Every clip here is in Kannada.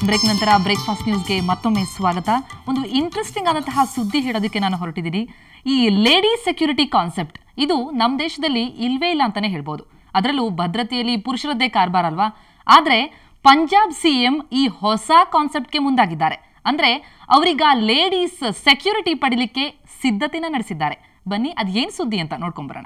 ಬ್ರೇಕ್ ನಂತರ ಬ್ರೇಕ್ಫಾಸ್ಟ್ ನ್ಯೂಸ್ಗೆ ಮತ್ತೊಮ್ಮೆ ಸ್ವಾಗತ ಒಂದು ಇಂಟ್ರೆಸ್ಟಿಂಗ್ ಆದಂತಹ ಸುದ್ದಿ ಹೇಳೋದಕ್ಕೆ ನಾನು ಹೊರಟಿದ್ದೀನಿ ಈ ಲೇಡಿ ಸೆಕ್ಯೂರಿಟಿ ಕಾನ್ಸೆಪ್ಟ್ ಇದು ನಮ್ಮ ದೇಶದಲ್ಲಿ ಇಲ್ವೇ ಇಲ್ಲ ಅಂತಾನೆ ಹೇಳ್ಬೋದು ಅದರಲ್ಲೂ ಭದ್ರತೆಯಲ್ಲಿ ಪುರುಷರದ್ದೇ ಕಾರ್ಬಾರ್ ಅಲ್ವಾ ಆದ್ರೆ ಪಂಜಾಬ್ ಸಿಎಂ ಈ ಹೊಸ ಕಾನ್ಸೆಪ್ಟ್ಗೆ ಮುಂದಾಗಿದ್ದಾರೆ ಅಂದ್ರೆ ಅವರೀಗ ಲೇಡೀಸ್ ಸೆಕ್ಯೂರಿಟಿ ಪಡಿಲಿಕ್ಕೆ ಸಿದ್ಧತೆನ ನಡೆಸಿದ್ದಾರೆ ಬನ್ನಿ ಅದೇನ್ ಸುದ್ದಿ ಅಂತ ನೋಡ್ಕೊಂಬರೋಣ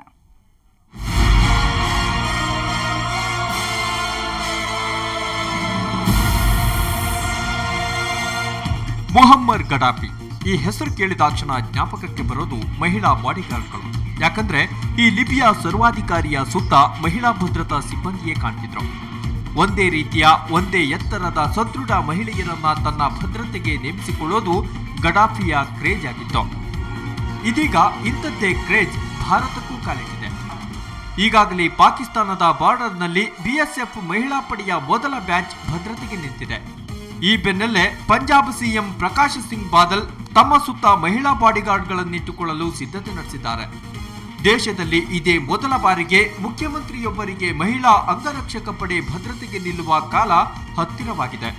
ಮೊಹಮ್ಮರ್ ಗಡಾಫಿ ಈ ಹೆಸರು ಕೇಳಿದಾಕ್ಷಣ ಜ್ಞಾಪಕಕ್ಕೆ ಬರೋದು ಮಹಿಳಾ ಬಾಡಿಗಾರ್ಡ್ಗಳು ಯಾಕಂದ್ರೆ ಈ ಲಿಬಿಯಾ ಸರ್ವಾಧಿಕಾರಿಯ ಸುತ್ತ ಮಹಿಳಾ ಭದ್ರತಾ ಸಿಬ್ಬಂದಿಯೇ ಕಾಣ್ತಿದ್ರು ಒಂದೇ ರೀತಿಯ ಒಂದೇ ಎತ್ತರದ ಸದೃಢ ಮಹಿಳೆಯರನ್ನ ತನ್ನ ಭದ್ರತೆಗೆ ನೇಮಿಸಿಕೊಳ್ಳೋದು ಗಡಾಫಿಯ ಕ್ರೇಜ್ ಆಗಿತ್ತು ಇದೀಗ ಇಂಥದ್ದೇ ಕ್ರೇಜ್ ಭಾರತಕ್ಕೂ ಕಾಲಿಟ್ಟಿದೆ ಈಗಾಗಲೇ ಪಾಕಿಸ್ತಾನದ ಬಾರ್ಡರ್ನಲ್ಲಿ ಬಿಎಸ್ಎಫ್ ಮಹಿಳಾ ಪಡೆಯ ಮೊದಲ ಬ್ಯಾಚ್ ಭದ್ರತೆಗೆ ನಿಂತಿದೆ ಈ ಬೆನ್ನಲ್ಲೇ ಪಂಜಾಬ್ ಸಿಎಂ ಪ್ರಕಾಶ್ ಸಿಂಗ್ ಬಾದಲ್ ತಮ್ಮ ಸುತ್ತ ಮಹಿಳಾ ಬಾಡಿಗಾರ್ಡ್ಗಳನ್ನಿಟ್ಟುಕೊಳ್ಳಲು ಸಿದ್ಧತೆ ನಡೆಸಿದ್ದಾರೆ ದೇಶದಲ್ಲಿ ಇದೇ ಮೊದಲ ಬಾರಿಗೆ ಮುಖ್ಯಮಂತ್ರಿಯೊಬ್ಬರಿಗೆ ಮಹಿಳಾ ಅಂಗರಕ್ಷಕ ಪಡೆ ಭದ್ರತೆಗೆ ನಿಲ್ಲುವ ಕಾಲ ಹತ್ತಿರವಾಗಿದೆ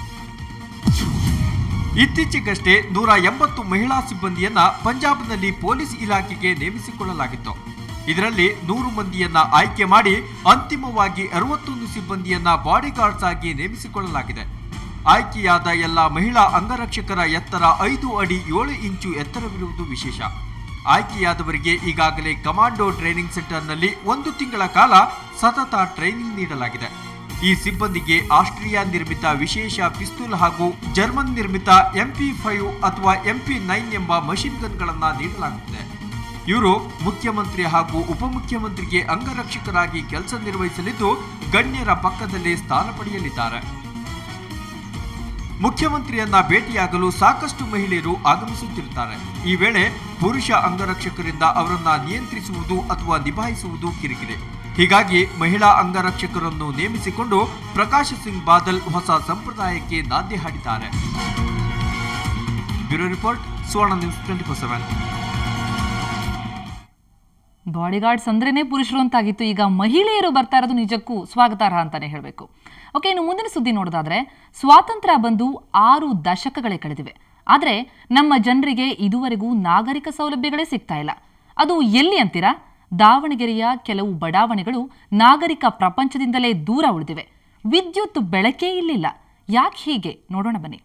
ಇತ್ತೀಚೆಗಷ್ಟೇ ನೂರ ಎಂಬತ್ತು ಮಹಿಳಾ ಸಿಬ್ಬಂದಿಯನ್ನ ಪಂಜಾಬ್ನಲ್ಲಿ ಪೊಲೀಸ್ ಇಲಾಖೆಗೆ ನೇಮಿಸಿಕೊಳ್ಳಲಾಗಿತ್ತು ಇದರಲ್ಲಿ ನೂರು ಮಂದಿಯನ್ನ ಆಯ್ಕೆ ಮಾಡಿ ಅಂತಿಮವಾಗಿ ಅರವತ್ತೊಂದು ಸಿಬ್ಬಂದಿಯನ್ನ ಬಾಡಿಗಾರ್ಡ್ಸ್ ಆಗಿ ನೇಮಿಸಿಕೊಳ್ಳಲಾಗಿದೆ ಆಯ್ಕೆಯಾದ ಎಲ್ಲ ಮಹಿಳಾ ಅಂಗರಕ್ಷಕರ ಎತ್ತರ ಐದು ಅಡಿ ಏಳು ಇಂಚು ಎತ್ತರವಿರುವುದು ವಿಶೇಷ ಆಯ್ಕೆಯಾದವರಿಗೆ ಈಗಾಗಲೇ ಕಮಾಂಡೋ ಟ್ರೈನಿಂಗ್ ಸೆಂಟರ್ನಲ್ಲಿ ಒಂದು ತಿಂಗಳ ಕಾಲ ಸತತ ಟ್ರೈನಿಂಗ್ ನೀಡಲಾಗಿದೆ ಈ ಸಿಬ್ಬಂದಿಗೆ ಆಸ್ಟ್ರಿಯಾ ನಿರ್ಮಿತ ವಿಶೇಷ ಪಿಸ್ತೂಲ್ ಹಾಗೂ ಜರ್ಮನ್ ನಿರ್ಮಿತ ಎಂಪಿ ಫೈವ್ ಅಥವಾ ಎಂಪಿ ನೈನ್ ಎಂಬ ಮಷಿನ್ ಗನ್ಗಳನ್ನ ನೀಡಲಾಗುತ್ತದೆ ಇವರು ಮುಖ್ಯಮಂತ್ರಿ ಹಾಗೂ ಉಪಮುಖ್ಯಮಂತ್ರಿಗೆ ಅಂಗರಕ್ಷಕರಾಗಿ ಕೆಲಸ ನಿರ್ವಹಿಸಲಿದ್ದು ಗಣ್ಯರ ಪಕ್ಕದಲ್ಲೇ ಸ್ಥಾನ ಪಡೆಯಲಿದ್ದಾರೆ ಮುಖ್ಯಮಂತ್ರಿಯನ್ನ ಭೇಟಿಯಾಗಲು ಸಾಕಷ್ಟು ಮಹಿಳೆಯರು ಆಗಮಿಸುತ್ತಿರುತ್ತಾರೆ ಈ ವೇಳೆ ಪುರುಷ ಅಂಗರಕ್ಷಕರಿಂದ ಅವರನ್ನ ನಿಯಂತ್ರಿಸುವುದು ಅಥವಾ ನಿಭಾಯಿಸುವುದು ಕಿರಿಕಿರಿ ಹೀಗಾಗಿ ಮಹಿಳಾ ಅಂಗರಕ್ಷಕರನ್ನು ನೇಮಿಸಿಕೊಂಡು ಪ್ರಕಾಶ್ ಸಿಂಗ್ ಬಾದಲ್ ಹೊಸ ಸಂಪ್ರದಾಯಕ್ಕೆ ನಾಂದಿ ಹಾಡಿದ್ದಾರೆ bureau report Suvarna news twenty four seven bodyguards ಅಂದ್ರೇನೆ ಪುರುಷರು ಅಂತಾಗಿತ್ತು ಈಗ ಮಹಿಳೆಯರು ಬರ್ತಾ ಇರೋದು ನಿಜಕ್ಕೂ ಸ್ವಾಗತಾರ್ಹ ಅಂತಾನೆ ಹೇಳಬೇಕು ಓಕೆ ಇನ್ನು ಮುಂದಿನ ಸುದ್ದಿ ನೋಡೋದಾದ್ರೆ ಸ್ವಾತಂತ್ರ್ಯ ಬಂದು ಆರು ದಶಕಗಳೇ ಕಳೆದಿವೆ ಆದರೆ ನಮ್ಮ ಜನರಿಗೆ ಇದುವರೆಗೂ ನಾಗರಿಕ ಸೌಲಭ್ಯಗಳೇ ಸಿಗ್ತಾ ಇಲ್ಲ ಅದು ಎಲ್ಲಿ ಅಂತೀರಾ ದಾವಣಗೆರೆಯ ಕೆಲವು ಬಡಾವಣೆಗಳು ನಾಗರಿಕ ಪ್ರಪಂಚದಿಂದಲೇ ದೂರ ಉಳಿದಿವೆ ವಿದ್ಯುತ್ ಬೆಳಕೇ ಇಲ್ಲಿಲ್ಲ ಯಾಕೆ ಹೀಗೆ ನೋಡೋಣ ಬನ್ನಿ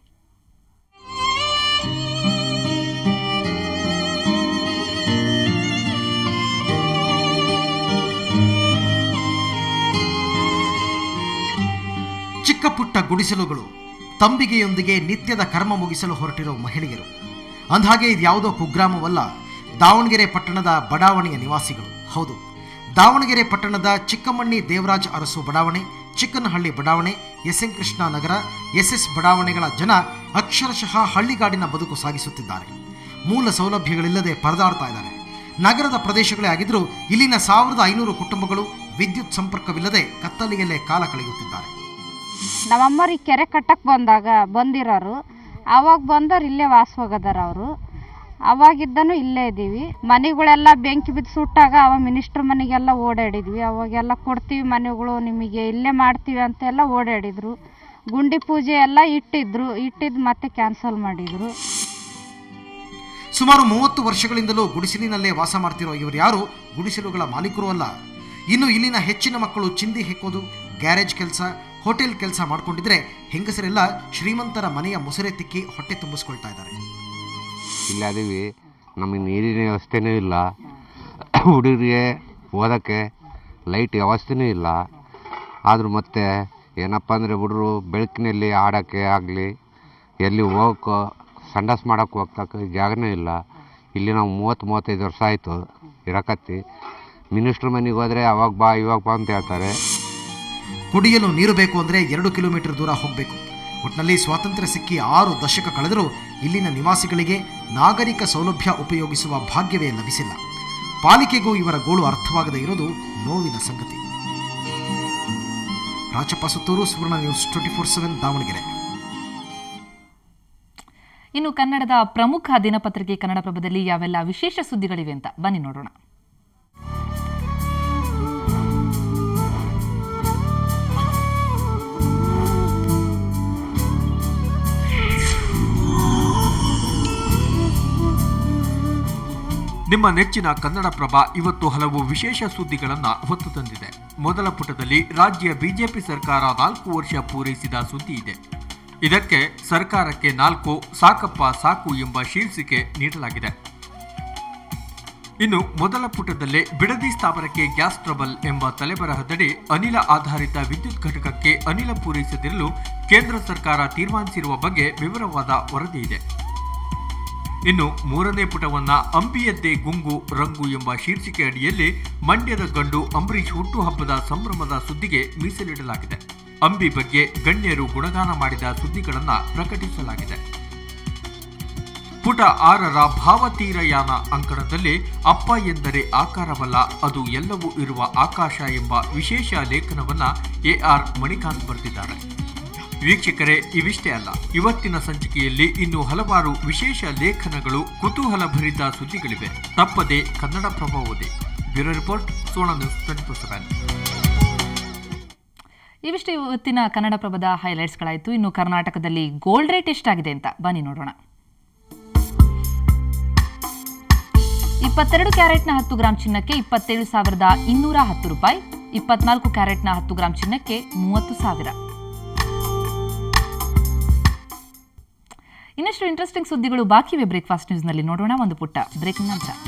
ಚಿಕ್ಕ ಪುಟ್ಟ ಗುಡಿಸಲುಗಳು ತಂಬಿಗೆಯೊಂದಿಗೆ ನಿತ್ಯದ ಕರ್ಮ ಮುಗಿಸಲು ಹೊರಟಿರೋ ಮಹಿಳೆಯರು ಅಂದಹಾಗೆ ಇದು ಯಾವುದೋ ಕುಗ್ರಾಮವಲ್ಲ ದಾವಣಗೆರೆ ಪಟ್ಟಣದ ಬಡಾವಣೆಯ ನಿವಾಸಿಗಳು ಹೌದು ದಾವಣಗೆರೆ ಪಟ್ಟಣದ ಚಿಕ್ಕಮಣ್ಣಿ ದೇವರಾಜ್ ಅರಸು ಬಡಾವಣೆ ಚಿಕ್ಕನಹಳ್ಳಿ ಬಡಾವಣೆ S N Krishna Nagar S S ಬಡಾವಣೆಗಳ ಜನ ಅಕ್ಷರಶಃ ಹಳ್ಳಿಗಾಡಿನ ಬದುಕು ಸಾಗಿಸುತ್ತಿದ್ದಾರೆ ಮೂಲ ಸೌಲಭ್ಯಗಳಿಲ್ಲದೆ ಪರದಾಡ್ತಾ ಇದ್ದಾರೆ ನಗರದ ಪ್ರದೇಶಗಳೇ ಆಗಿದ್ರೂ ಇಲ್ಲಿನ ಸಾವಿರದ ಐನೂರು ಕುಟುಂಬಗಳು ವಿದ್ಯುತ್ ಸಂಪರ್ಕವಿಲ್ಲದೆ ಕತ್ತಲೆಯಲ್ಲೇ ಕಾಲ ಕಳೆಯುತ್ತಿದ್ದಾರೆ ನಮ್ಮಮ್ಮರಿಗೆ ಕೆರೆ ಕಟ್ಟಕ್ಕೆ ಬಂದಾಗ ಬಂದಿರೋರು ಅವಾಗ ಬಂದವ್ರು ಇಲ್ಲೇ ವಾಸವಾಗದಾರ ಅವರು ಅವಾಗಿದ್ದನು ಇಲ್ಲೇ ಇದ್ದೀವಿ ಮನೆಗಳೆಲ್ಲ ಬೆಂಕಿ ಬಿದ್ದು ಸುಟ್ಟಾಗ ಅವ ಮಿನಿಸ್ಟ್ರ್ ಮನೆಗೆಲ್ಲ ಓಡಾಡಿದ್ವಿ ಅವಾಗೆಲ್ಲ ಕೊಡ್ತೀವಿ ಮನೆಗಳು ನಿಮಗೆ ಇಲ್ಲೇ ಮಾಡ್ತೀವಿ ಅಂತೆಲ್ಲ ಓಡಾಡಿದ್ರು ಗುಂಡಿ ಪೂಜೆ ಎಲ್ಲ ಇಟ್ಟಿದ್ರು ಇಟ್ಟಿದ್ದು ಮತ್ತೆ ಕ್ಯಾನ್ಸಲ್ ಮಾಡಿದ್ರು ಸುಮಾರು ಮೂವತ್ತು ವರ್ಷಗಳಿಂದಲೂ ಗುಡಿಸಲಿನಲ್ಲೇ ವಾಸ ಮಾಡ್ತಿರೋ ಇವರು ಯಾರು ಗುಡಿಸಲುಗಳ ಮಾಲೀಕರು ಅಲ್ಲ ಇನ್ನು ಇಲ್ಲಿನ ಹೆಚ್ಚಿನ ಮಕ್ಕಳು ಚಿಂದಿ ಹೆಕ್ಕೋದು ಗ್ಯಾರೇಜ್ ಕೆಲಸ ಹೋಟೆಲ್ ಕೆಲಸ ಮಾಡ್ಕೊಂಡಿದ್ರೆ ಹೆಂಗಸರೆಲ್ಲ ಶ್ರೀಮಂತರ ಮನೆಯ ಮುಸುರೆ ತಿಕ್ಕಿ ಹೊಟ್ಟೆ ತುಂಬಿಸ್ಕೊಳ್ತಾ ಇದ್ದಾರೆ ಇಲ್ಲಿ ಅದೀವಿ ನಮಗೆ ನೀರಿನ ವ್ಯವಸ್ಥೆನೂ ಇಲ್ಲ ಹುಡುಗರಿಗೆ ಓದೋಕ್ಕೆ ಲೈಟ್ ವ್ಯವಸ್ಥೆನೂ ಇಲ್ಲ ಆದರೂ ಮತ್ತೆ ಏನಪ್ಪ ಅಂದರೆ ಹುಡುಗರು ಬೆಳಕಿನಲ್ಲಿ ಆಡೋಕ್ಕೆ ಆಗಲಿ ಎಲ್ಲಿ ಹೋಗೋಕ್ಕೋ ಸಂಡಾಸ್ ಮಾಡೋಕ್ಕೆ ಹೋಗ್ತಕ್ಕ ಜಾಗನೂ ಇಲ್ಲ ಇಲ್ಲಿ ನಾವು ಮೂವತ್ತು ಮೂವತ್ತೈದು ವರ್ಷ ಆಯಿತು ಇರಕತ್ತಿ ಮಿನಿಸ್ಟ್ರ್ ಮನೆಗೆ ಹೋದರೆ ಅವಾಗ ಬಾ ಇವಾಗ ಬಾ ಅಂತ ಹೇಳ್ತಾರೆ ಕುಡಿಯಲು ನೀರು ಬೇಕು ಅಂದರೆ ಎರಡು ಕಿಲೋಮೀಟರ್ ದೂರ ಹೋಗಬೇಕು ಒಟ್ಟಿನಲ್ಲಿ ಸ್ವಾತಂತ್ರ್ಯ ಸಿಕ್ಕಿ ಆರು ದಶಕ ಕಳೆದರೂ ಇಲ್ಲಿನ ನಿವಾಸಿಗಳಿಗೆ ನಾಗರಿಕ ಸೌಲಭ್ಯ ಉಪಯೋಗಿಸುವ ಭಾಗ್ಯವೇ ಲಭಿಸಿಲ್ಲ ಪಾಲಿಕೆಗೂ ಇವರ ಗೋಳು ಅರ್ಥವಾಗದೇ ಇರೋದು ನೋವಿನ ಸಂಗತಿ Rachappa Suttur Suvarna news twenty four seven Davangere ಇನ್ನು ಕನ್ನಡದ ಪ್ರಮುಖ ದಿನಪತ್ರಿಕೆ ಕನ್ನಡಪ್ರಭದಲ್ಲಿ ಯಾವೆಲ್ಲ ವಿಶೇಷ ಸುದ್ದಿಗಳಿವೆ ಅಂತ ಬನ್ನಿ ನೋಡೋಣ ನಿಮ್ಮ ನೆಚ್ಚಿನ ಕನ್ನಡಪ್ರಭ ಇವತ್ತು ಹಲವು ವಿಶೇಷ ಸುದ್ದಿಗಳನ್ನ ಹೊತ್ತು ತಂದಿದೆ ಮೊದಲ ಪುಟದಲ್ಲಿ ರಾಜ್ಯ ಬಿಜೆಪಿ ಸರ್ಕಾರ ನಾಲ್ಕು ವರ್ಷ ಪೂರೈಸಿದ ಸುದ್ದಿ ಇದೆ ಇದಕ್ಕೆ ಸರ್ಕಾರಕ್ಕೆ ನಾಲ್ಕು ಸಾಕಪ್ಪ ಸಾಕು ಎಂಬ ಶೀರ್ಷಿಕೆ ನೀಡಲಾಗಿದೆ ಇನ್ನು ಮೊದಲ ಪುಟದಲ್ಲೇ ಬಿಡದಿ ಸ್ಥಾವರಕ್ಕೆ ಗ್ಯಾಸ್ ಟ್ರಬಲ್ ಎಂಬ ತಲೆಬರಹದಡಿ ಅನಿಲ ಆಧಾರಿತ ವಿದ್ಯುತ್ ಘಟಕಕ್ಕೆ ಅನಿಲ ಪೂರೈಸದಿರಲು ಕೇಂದ್ರ ಸರ್ಕಾರ ತೀರ್ಮಾನಿಸಿರುವ ಬಗ್ಗೆ ವಿವರವಾದ ವರದಿ ಇದೆ ಇನ್ನು ಮೂರನೇ ಪುಟವನ್ನ ಅಂಬಿಯದ್ದೇ ಗುಂಗು ರಂಗು ಎಂಬ ಶೀರ್ಷಿಕೆ ಅಡಿಯಲ್ಲಿ ಮಂಡ್ಯದ ಗಂಡು ಅಂಬರೀಷ್ ಹುಟ್ಟುಹಬ್ಬದ ಸಂಭ್ರಮದ ಸುದ್ದಿಗೆ ಮೀಸಲಿಡಲಾಗಿದೆ ಅಂಬಿ ಬಗ್ಗೆ ಗಣ್ಯರು ಗುಣಗಾನ ಮಾಡಿದ ಸುದ್ದಿಗಳನ್ನ ಪ್ರಕಟಿಸಲಾಗಿದೆ ಪುಟ ಆರರ ಭಾವತೀರಯಾನ ಅಂಕಣದಲ್ಲಿ ಅಪ್ಪ ಎಂದರೆ ಆಕಾರವಲ್ಲ ಅದು ಎಲ್ಲವೂ ಇರುವ ಆಕಾಶ ಎಂಬ ವಿಶೇಷ ಲೇಖನವನ್ನ ಎಆರ್ ಮಣಿಕಾಂತ್ ಬರೆದಿದ್ದಾರೆ ವೀಕ್ಷಕರೇ ಇವಿಷ್ಟೇ ಅಲ್ಲ ಇವತ್ತಿನ ಸಂಚಿಕೆಯಲ್ಲಿ ಇನ್ನು ಹಲವಾರು ವಿಶೇಷ ಲೇಖನಗಳು ಕುತೂಹಲ ಭರಿತ ಸುದ್ದಿಗಳಿವೆ ತಪ್ಪದೆ ಕನ್ನಡಪ್ರಭ ಓದಿ ಬ್ಯೂರೋ ರಿಪೋರ್ಟ್ ಸೋಣ ನ್ಯೂಸ್ ಟ್ವೆಂಟಿ ಫೋರ್ ಸೆವೆನ್ ಇವಿಷ್ಟು ಇವತ್ತಿನ ಕನ್ನಡಪ್ರಭದ ಹೈಲೈಟ್ಸ್ಗಳಾಯಿತು ಇನ್ನು ಕರ್ನಾಟಕದಲ್ಲಿ ಗೋಲ್ಡ್ ರೇಟ್ ಎಷ್ಟಾಗಿದೆ ಅಂತ ಬನ್ನಿ ನೋಡೋಣ ಇಪ್ಪತ್ತೆರಡು ಕ್ಯಾರೆಟ್ನ ಹತ್ತು ಗ್ರಾಂ ಚಿನ್ನಕ್ಕೆ ಇಪ್ಪತ್ತೇಳು ಸಾವಿರದ ಇನ್ನೂರ ಹತ್ತು ರೂಪಾಯಿ ಇಪ್ಪತ್ನಾಲ್ಕು ಕ್ಯಾರೆಟ್ನ ಹತ್ತು ಗ್ರಾಂ ಚಿನ್ನಕ್ಕೆ ಮೂವತ್ತು ಸಾವಿರ ಇನ್ನಷ್ಟು ಇಂಟ್ರೆಸ್ಟಿಂಗ್ ಸುದ್ದಿಗಳು ಬಾಕಿವೆ ಬ್ರೇಕ್ಫಾಸ್ಟ್ ನ್ಯೂಸ್ನಲ್ಲಿ ನೋಡೋಣ ಒಂದು ಪುಟ್ಟ ಬ್ರೇಕಿಂಗ್ ನಂತರ